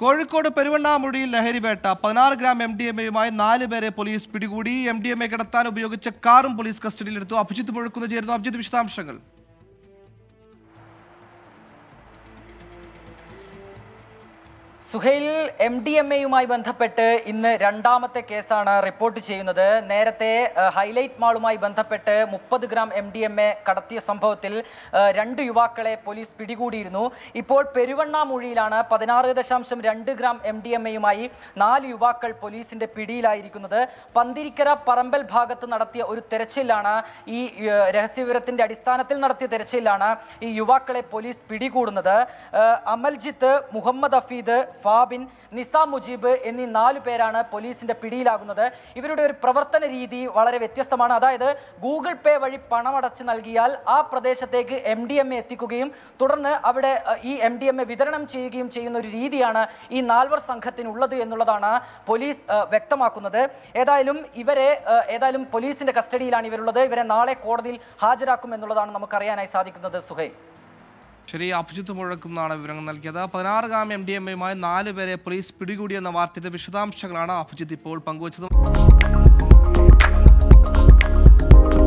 കോഴിക്കോട് പെരുവണ്ണാമുഴിയിൽ ലഹരിവേട്ട പതിനാറ് gram M D M എയുമായി നാല് പേരെ പോലീസ് പിടികൂടി എം ഡി എം എ കടത്താൻ ഉപയോഗിച്ച കാറും പോലീസ് കസ്റ്റഡിയിലെടുത്തു അഭിജിത്ത് മുഴക്കുന്നു ചേരുന്നു അഭിജിത്ത് വിശദാംശങ്ങൾ സുഹൈൽ എം ഡി എം എയുമായി ബന്ധപ്പെട്ട് ഇന്ന് രണ്ടാമത്തെ കേസാണ് റിപ്പോർട്ട് ചെയ്യുന്നത് നേരത്തെ ഏഹ്, ഹൈലൈറ്റ് മാളുമായി ബന്ധപ്പെട്ട് മുപ്പത് gram M D M A കടത്തിയ സംഭവത്തിൽ ഏഹ്, രണ്ട് യുവാക്കളെ പോലീസ് പിടികൂടിയിരുന്നു ഇപ്പോൾ പെരുവണ്ണാമൂഴിയിലാണ് പതിനാറ് ദശാംശം രണ്ട് ഗ്രാം എം ഡി എം എയുമായി നാല് യുവാക്കൾ പോലീസിന്റെ പിടിയിലായിരിക്കുന്നത് പന്തിരിക്കര പറമ്പൽ ഭാഗത്ത് നടത്തിയ ഒരു തെരച്ചിലാണ് ഈ ഏഹ്, രഹസ്യവിവരത്തിന്റെ അടിസ്ഥാനത്തിൽ നടത്തിയ തെരച്ചിലാണ് ഈ യുവാക്കളെ പോലീസ് പിടികൂടുന്നത് ഏഹ്, അമൽജിത്ത് മുഹമ്മദ് ഹഫീദ് ഫാബിൻ നിസാം മുജീബ് എന്നീ നാലു പേരാണ് പോലീസിന്റെ പിടിയിലാകുന്നത് ഇവരുടെ ഒരു പ്രവർത്തന രീതി വളരെ വ്യത്യസ്തമാണ് അതായത് ഗൂഗിൾ പേ വഴി പണമടച്ച് നൽകിയാൽ ആ പ്രദേശത്തേക്ക് എം ഡി എം എ എത്തിക്കുകയും തുടർന്ന് അവിടെ അഹ്, ഈ എം ഡി എം എ വിതരണം ചെയ്യുകയും ചെയ്യുന്ന ഒരു രീതിയാണ് ഈ നാൽവർ സംഘത്തിനുള്ളത് എന്നുള്ളതാണ് പോലീസ് അഹ്, വ്യക്തമാക്കുന്നത് ഏതായാലും ഇവരെ അഹ്, ഏതായാലും പോലീസിന്റെ കസ്റ്റഡിയിലാണ് ഇവരുള്ളത് ഇവരെ നാളെ കോടതിയിൽ ഹാജരാക്കും എന്നുള്ളതാണ് നമുക്കറിയാനായി സാധിക്കുന്നത് സുഹൈൽ ശരി അഭിജിത്ത് മുഴക്കുന്നാണ് വിവരങ്ങൾ നൽകിയത് പതിനാറ് ഗ്രാം എം ഡി എം എയുമായി നാല് പേരെ പോലീസ് പിടികൂടിയെന്ന വാർത്തയുടെ വിശദാംശങ്ങളാണ് അഭിജിത്ത് ഇപ്പോൾ പങ്കുവച്ചത്